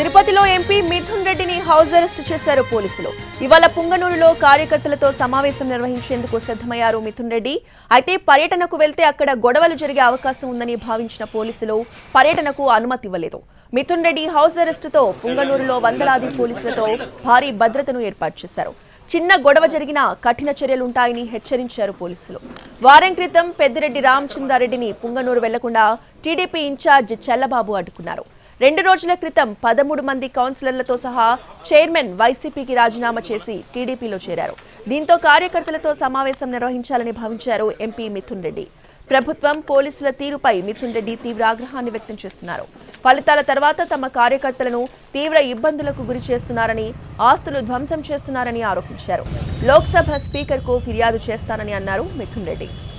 తిరుపతిలో ఎంపీ మిథున్ రెడ్డిని house arrest చేశారు పోలీసులు ఇవాళ పుంగనూరులో కార్యకర్తలతో సమావేశం నిర్వహించేందుకు సిద్ధమయ్యారు మిథున్ రెడ్డి అయితే పర్యటనకు వెళ్తే అక్కడ గొడవలు జరిగే అవకాశం ఉందని భావించిన పోలీసులు పర్యటనకు అనుమతి ఇవ్వలేదు మిథున్ రెడ్డి హౌస్ అరెస్టుతో పుంగనూరులో వందలాది పోలీసులతో భారీ భద్రతను ఏర్పాటు చేశారు చిన్న గొడవ జరిగినా కఠిన చర్యలుంటాయని హెచ్చరించారు పోలీసులు వారం క్రితం పెద్దిరెడ్డి రామచంద్రారెడ్డిని పుంగనూరు వెళ్లకుండా టీడీపీ ఇన్ఛార్జ్ చెల్లబాబు అడ్డుకున్నారు రెండు రోజుల క్రితం పదమూడు మంది కౌన్సిలర్లతో సహా చైర్మన్ వైసీపీకి రాజీనామా చేసి టీడీపీలో చేరారు దీంతో కార్యకర్తలతో సమావేశం నిర్వహించాలని భావించారు ఎంపీ మిథున్ రెడ్డి ప్రభుత్వం పోలీసుల తీరుపై మిథున్ రెడ్డి తీవ్ర ఆగ్రహాన్ని వ్యక్తం చేస్తున్నారు ఫలితాల తర్వాత తమ కార్యకర్తలను తీవ్ర ఇబ్బందులకు గురి చేస్తున్నారని ఆస్తులు ధ్వంసం చేస్తున్నారని ఆరోపించారు లోక్సభ స్పీకర్కు ఫిర్యాదు చేస్తానని అన్నారు మిథున్ రెడ్డి